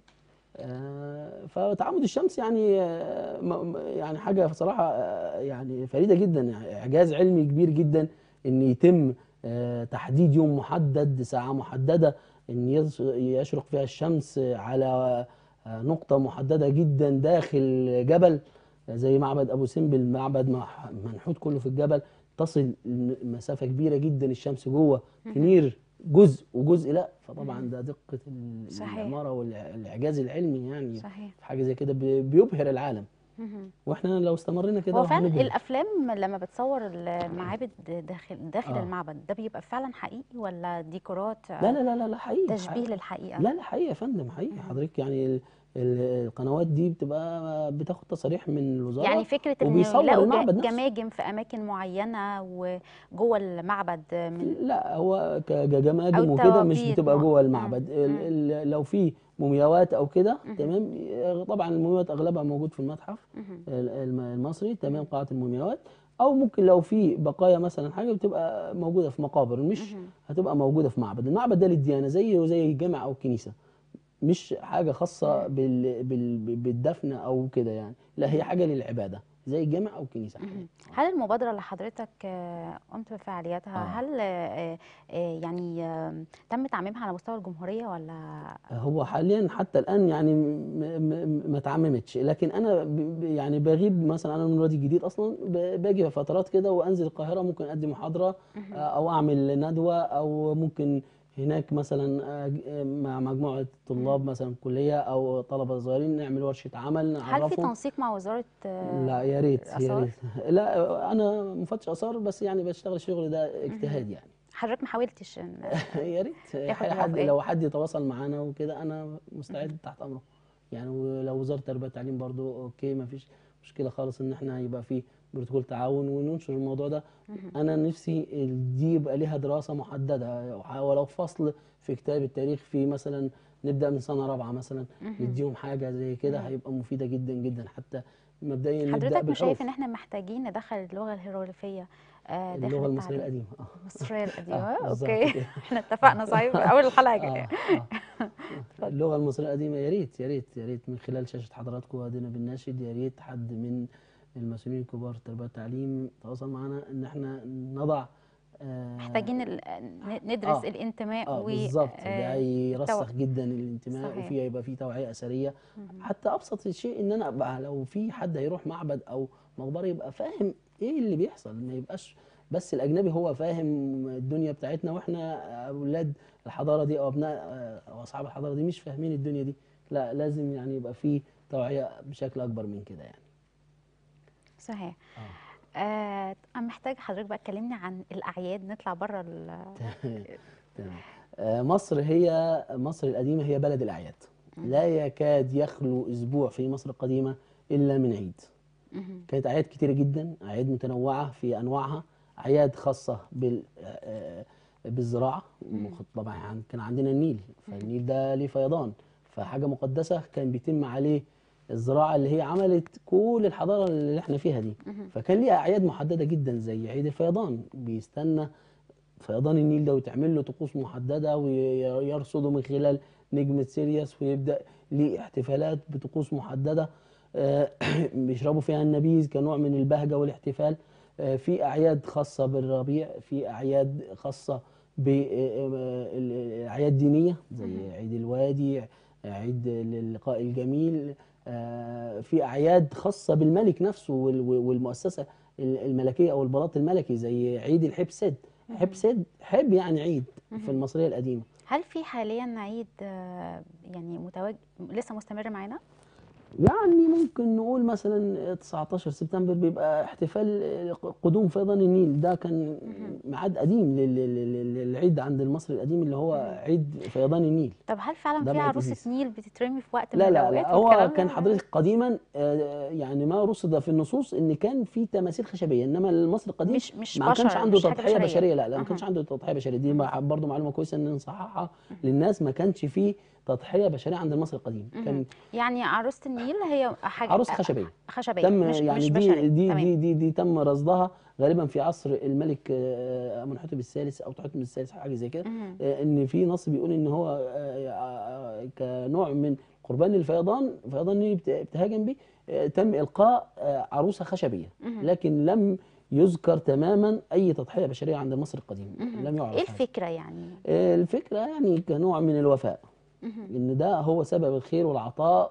آه، فتعامد الشمس يعني آه، م- م- يعني حاجه بصراحه آه، يعني فريده جدا يعني اعجاز علمي كبير جدا ان يتم آه، تحديد يوم محدد ساعه محدده ان يص- يشرق فيها الشمس على آه، نقطه محدده جدا داخل جبل زي معبد ابو سمبل معبد مح- منحوت كله في الجبل تصل مسافه كبيره جدا الشمس جوه تنير جزء وجزء لا فطبعا ده دقه ال- صحيح. العماره والاعجاز العلمي يعني صحيح في حاجه زي كده بي- بيبهر العالم مهم. واحنا لو استمرينا كده هو فعلا هنبهر. الافلام لما بتصور المعابد داخل داخل آه. المعبد ده بيبقى فعلا حقيقي ولا ديكورات لا لا لا لا لا حقيقي تشبيه حقيقي. للحقيقه لا لا حقيقي يا فندم حقيقي حضرتك يعني ال- ال- القنوات دي بتبقى بتاخد تصاريح من الوزاره يعني فكره ان وبيصور يلاقوا المعبد ج- نفسه. جماجم في اماكن معينه وجوه المعبد من لا هو أو كجماجم وكده مش توابيت بتبقى مع- جوه مم. المعبد ال- مم. ال- لو في مومياوات او كده مهم. تمام طبعا المومياوات اغلبها موجود في المتحف مهم. ال- الم- المصري تمام قاعه المومياوات او ممكن لو في بقايا مثلا حاجه بتبقى موجوده في مقابر مش مهم. هتبقى موجوده في معبد المعبد ده للديانه زيه زي الجامع او الكنيسه مش حاجه خاصه بال... بال... بالدفن او كده يعني لا هي حاجه للعباده زي الجامع او الكنيسه مهم. هل المبادرة اللي حضرتك آه، قمت بفعالياتها آه. هل آه، آه، يعني آه، تم تعميمها على مستوى الجمهورية ولا هو حاليا حتى الان يعني م- م- ما اتعممتش لكن انا ب- ب- يعني بغيب مثلا انا من الوادي الجديد اصلا ب- باجي في فترات كده وانزل القاهره ممكن ادي محاضره آه، او اعمل ندوه او ممكن هناك مثلا أج- مع مجموعه طلاب مثلا كليه او طلبه صغيرين نعمل ورشه عمل هل في نعرفهم تنسيق مع وزارة آه، لا يا ريت يا الآثار؟ ريت لا انا مفتش اثار بس يعني بشتغل الشغل ده اجتهاد يعني حضرتك ما حاولتش إن- يا ريت تاخد حد موافقات. لو حد يتواصل معانا وكده انا مستعد تحت امره يعني ولو وزاره التربيه والتعليم برضو اوكي ما فيش مشكله خالص ان احنا يبقى في بروتوكول تعاون وننشر الموضوع ده انا نفسي دي يبقى ليها دراسه محدده ولو فصل في كتاب التاريخ في مثلا نبدا من سنه رابعه مثلا نديهم حاجه زي كده هيبقى مفيده جدا جدا حتى مبدئيا نبدا حضرتك مش بالحروف شايف ان احنا محتاجين ندخل اللغة الهيروغليفية آه، داخل اللغه المصريه التعليم؟ القديمه اه المصرية القديمة آه، بالظبط اوكي كده. احنا اتفقنا صحيح في اول الحلقة آه آه. اللغه المصريه القديمه يا ريت يا ريت يا ريت من خلال شاشه حضراتكم وادينا بالناشد يا ريت حد من المسؤولين الكبار التربيه والتعليم تواصل معنا ان احنا نضع آه محتاجين ال- ن- ندرس آه. الانتماء اه و بالظبط ده آه، هيرسخ التو- جدا الانتماء صحيح. وفيها يبقى في توعيه اثريه حتى ابسط شيء ان انا ابقى لو في حد هيروح معبد او مقبره يبقى فاهم ايه اللي بيحصل ما يبقاش بس الاجنبي هو فاهم الدنيا بتاعتنا واحنا اولاد الحضاره دي او ابناء آه، او اصحاب الحضاره دي مش فاهمين الدنيا دي لا لازم يعني يبقى في توعيه بشكل اكبر من كده يعني صحيح اه آه، انا محتاجه حضرتك بقى تكلمني عن الاعياد نطلع بره ال- تمام آه، مصر هي مصر القديمة هي بلد الأعياد لا يكاد يخلو أسبوع في مصر القديمة إلا من عيد مهم. كانت أعياد كتيرة جدا أعياد متنوعة في أنواعها أعياد خاصة بال آه، بالزراعة طبعا عن- كان عندنا النيل فالنيل ده ليه فيضان فحاجة مقدسة كان بيتم عليه الزراعة اللي هي عملت كل الحضارة اللي احنا فيها دي فكان ليها أعياد محددة جدا زي عيد الفيضان بيستنى فيضان النيل ده ويتعمل له طقوس محددة ويرصده من خلال نجمة سيريوس ويبدأ ليه احتفالات بطقوس محددة آه، بيشربوا فيها النبيذ كنوع من البهجة والاحتفال آه، في أعياد خاصة بالربيع في أعياد خاصة بأعياد دينية زي عيد الوادي عيد اللقاء الجميل آه، في أعياد خاصة بالملك نفسه وال- والمؤسسة الملكية أو البلاط الملكي زي عيد الحبسد حبسد حب يعني عيد في المصرية القديمة هل في حاليا عيد آه، يعني متواجد لسه مستمر معانا؟ يعني ممكن نقول مثلا 19 سبتمبر بيبقى احتفال قدوم فيضان النيل ده كان ميعاد قديم لل- لل- للعيد عند المصري القديم اللي هو عيد فيضان النيل طب هل فعلا ده في بقت عروسة إزيز. نيل بتترمي في وقت من لا لا الأوقات لا هو والكلام كان ده؟ حضرتك قديما آه، يعني ما رصد في النصوص ان كان في تماثيل خشبيه انما المصري القديم مش مش ما كانش بشر عنده مش حاجة تضحيه بشرية. بشريه لا لا ما أها. كانش عنده تضحيه بشريه دي برضه معلومه كويسه ان نصححها للناس ما كانش فيه تضحيه بشريه عند المصري القديم كان يعني عروسة النيل هي حاجة عروس خشبيه خشبية تم مش يعني مش دي بشرية دي تمام. دي دي, دي تم رصدها غالبا في عصر الملك آه، امنحتب الثالث او تحتم الثالث حاجه زي كده مهم. آه، ان في نص بيقول ان هو آه، آه، كنوع من قربان الفيضان فيضان النيل بت- بتهاجم بيه آه، تم القاء آه، عروسه خشبيه لكن لم يذكر تماما اي تضحيه بشريه عند المصري القديم لم يعرف ايه هذا. الفكرة يعني؟ آه، الفكره يعني كنوع من الوفاء ان ده هو سبب الخير والعطاء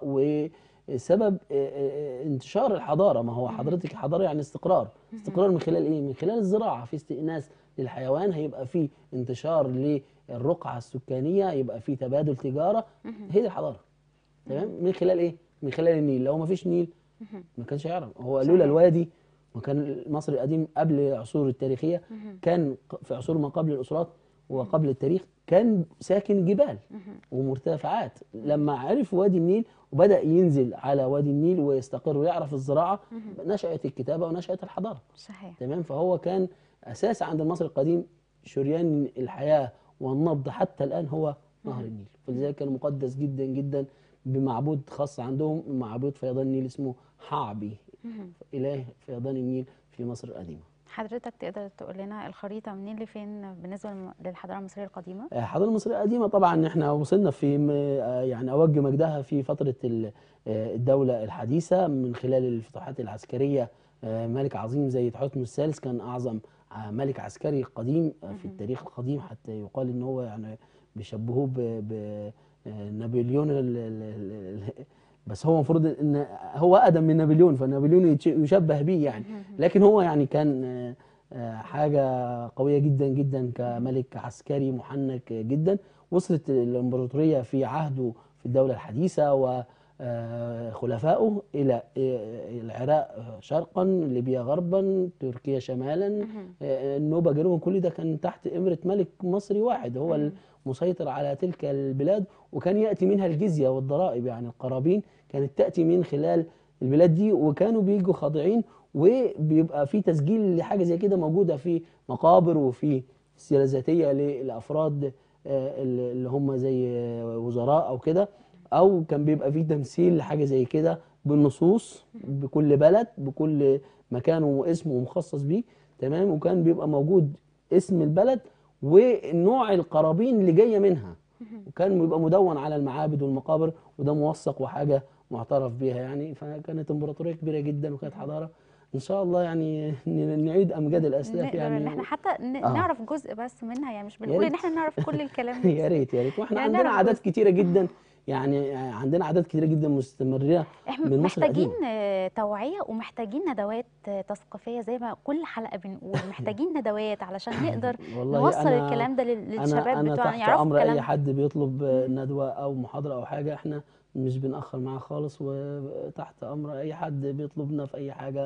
وسبب آه، آه، انتشار الحضاره ما هو حضرتك الحضاره يعني استقرار استقرار من خلال ايه من خلال الزراعه في استئناس للحيوان هيبقى في انتشار للرقعه السكانيه يبقى في تبادل تجاره هي دي الحضاره تمام من خلال ايه من خلال النيل لو ما فيش نيل ما كانش يعرف هو لولا الوادي وكان المصري القديم قبل العصور التاريخيه كان ق- في عصور ما قبل الاسرات وقبل التاريخ كان ساكن جبال ومرتفعات لما عرف وادي النيل وبدا ينزل على وادي النيل ويستقر ويعرف الزراعه نشات الكتابه ونشات الحضاره صحيح تمام فهو كان اساس عند المصري القديم شريان الحياه والنبض حتى الان هو نهر النيل فلذلك كان مقدس جدا جدا بمعبود خاص عندهم معبود فيضان النيل اسمه حعبي اله فيضان النيل في مصر القديمه حضرتك تقدر تقول لنا الخريطة منين لفين بالنسبة للم- للحضارة المصرية القديمة؟ آه، الحضاره المصريه القديمه طبعا احنا وصلنا في م- آه، يعني اوج مجدها في فتره ال- آه، الدوله الحديثه من خلال الفتوحات العسكريه آه، ملك عظيم زي تحتمس الثالث كان اعظم آه، ملك عسكري قديم آه، في التاريخ القديم حتى يقال ان هو يعني بيشبهوه ب- ب- آه، نابليون ال- ال- ال- ال- بس هو المفروض ان هو اقدم من نابليون فنابليون يتش- يشبه بيه يعني لكن هو يعني كان آه، آه، حاجه قويه جدا جدا كملك عسكري محنك جدا وصلت الامبراطوريه في عهده في الدوله الحديثه وخلفائه الى آه، العراق شرقا ليبيا غربا تركيا شمالا آه، النوبه جنوبا كل ده كان تحت امره ملك مصري واحد هو المسيطر على تلك البلاد وكان ياتي منها الجزيه والضرائب يعني القرابين كانت تاتي من خلال البلاد دي وكانوا بيجوا خاضعين وبيبقى في تسجيل لحاجه زي كده موجوده في مقابر وفي سيره ذاتيه للافراد آه، اللي اللي هم زي آه، وزراء او كده او كان بيبقى في تمثيل لحاجه زي كده بالنصوص بكل بلد بكل مكان واسمه ومخصص بيه تمام وكان بيبقى موجود اسم البلد ونوع القرابين اللي جايه منها وكان بيبقى مدون على المعابد والمقابر وده موثق وحاجه معترف بيها يعني فكانت امبراطوريه كبيره جدا وكانت حضاره ان شاء الله يعني ن- نعيد امجاد الاسلاف نقدر يعني ان احنا حتى ن- آه. نعرف جزء بس منها يعني مش بنقول ان ريت. احنا نعرف كل الكلام يا ريت يا ريت واحنا يعني عندنا نعرف عادات جزء. كتيره جدا يعني عندنا عادات كتيره جدا مستمره احنا من مصر محتاجين القديمة. آه، توعية ومحتاجين ندوات آه، تثقيفية زي ما كل حلقة بنقول محتاجين ندوات علشان نقدر والله نوصل أنا- الكلام ده لل- للشباب انا انا بتوعنا تحت يعرفوا امر الكلام اي حد بيطلب ندوه او محاضره او حاجه احنا مش بنأخر معاه خالص وتحت امر اي حد بيطلبنا في اي حاجه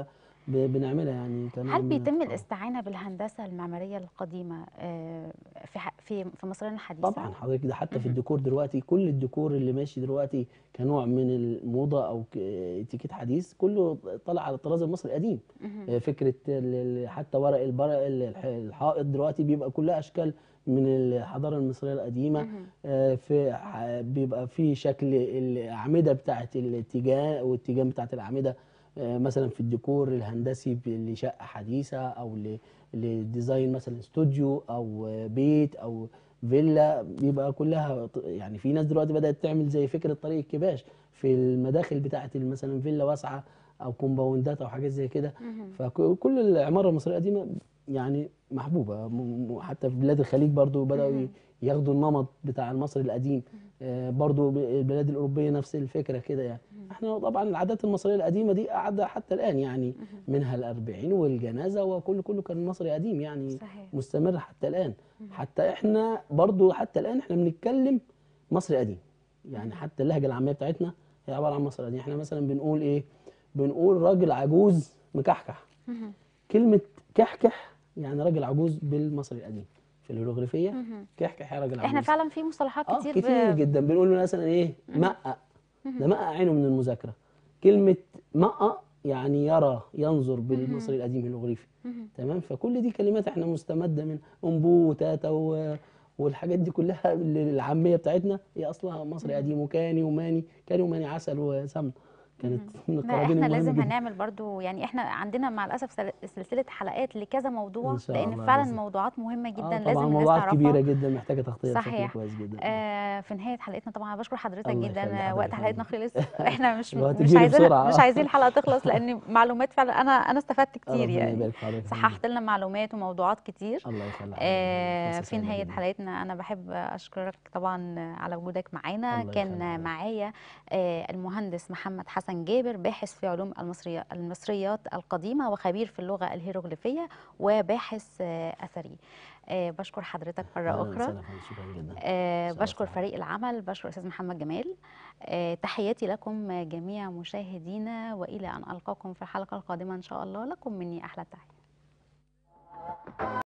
ب- بنعملها يعني كنوع هل من بيتم التطور. الاستعانة بالهندسة المعمارية القديمة آه، في ح- في في مصرنا الحديثة؟ طبعا حضرتك ده حتى في مهم. الديكور دلوقتي كل الديكور اللي ماشي دلوقتي كنوع من الموضه او ك- اتيكيت حديث كله طالع على الطراز المصري القديم مهم. آه، فكره ال- ال- حتى ورق البرق الح- الحائط دلوقتي بيبقى كلها اشكال من الحضاره المصريه القديمه مهم. آه، في ح- بيبقى في شكل الاعمده بتاعه الاتجاه والاتجاه بتاعه الاعمده آه، مثلا في الديكور الهندسي ب- لشقه حديثه او ل- لديزاين مثلا استوديو او آه، بيت او فيلا بيبقى كلها ط- يعني في ناس دلوقتي بدات تعمل زي فكره طريق الكباش في المداخل بتاعه مثلا فيلا واسعه او كومباوندات او حاجات زي كده مهم. فكل العماره المصريه القديمه يعني محبوبه م- م- حتى في بلاد الخليج برضو بداوا مهم. ي- ياخدوا النمط بتاع المصري القديم آه، برضو ب- البلاد الاوروبيه نفس الفكره كده يعني احنا طبعا العادات المصريه القديمه دي قاعده حتى الان يعني منها الأربعين والجنازه وكل كله كان مصري قديم يعني صحيح مستمر حتى الان حتى احنا برضو حتى الان احنا بنتكلم مصري قديم يعني حتى اللهجه العاميه بتاعتنا هي عباره عن مصري قديم احنا مثلا بنقول ايه بنقول راجل عجوز مكحكح مهم. كلمه كحكح يعني راجل عجوز بالمصري القديم في الهيروغليفيه مهم. كحكح يا راجل عجوز احنا فعلا في مصطلحات اه كتير, كتير ب- جدا بنقول له مثلا ايه مقق ده مقق عينه من المذاكره كلمه مقق يعني يرى ينظر بالمصري القديم الهيروغليفي مهم. تمام فكل دي كلمات احنا مستمده من امبو وتاتا و... والحاجات دي كلها اللي العاميه بتاعتنا هي اصلها مصري قديم وكاني وماني كاني وماني عسل وسمنه كانت من لا القراضين احنا المهمه لازم جدا هنعمل برضو يعني احنا عندنا مع الاسف سل- سلسله حلقات لكذا موضوع إن شاء لان الله فعلا لازم. موضوعات مهمه جدا آه لازم طبعا الناس موضوعات تعرفها كبيره جدا محتاجه تغطيه بشكل صحيح. كويس جدا آه في نهايه حلقتنا طبعا أنا بشكر حضرتك الله جدا يخلي آه، حضرتك وقت يا حلقتنا فندم. خلص احنا مش الوقت مش بيجري عايزين بسرعة. مش عايزين الحلقه تخلص لان معلومات فعلا انا انا استفدت كتير ربنا يعني يبارك في حضرتك يا فندم. صححت لنا معلومات وموضوعات كتير الله يخلي حضرتك آه، فرصة في سعيدة نهاية جداً. حلقتنا أنا بحب أشكرك طبعا على وجودك معانا الله كان يخليك. معايا آه، المهندس محمد حسن جابر باحث في علوم المصرية المصريات القديمة وخبير في اللغة الهيروغليفية وباحث آه، أثري آه، بشكر حضرتك مرة أهلاً أخرى وسهلاً فندم، شكرا جدا آه، شرف بشكر لي. فريق العمل بشكر أستاذ محمد جمال آه، تحياتي لكم جميع مشاهدينا وإلى أن ألقاكم في الحلقة القادمة إن شاء الله لكم مني أحلى تحية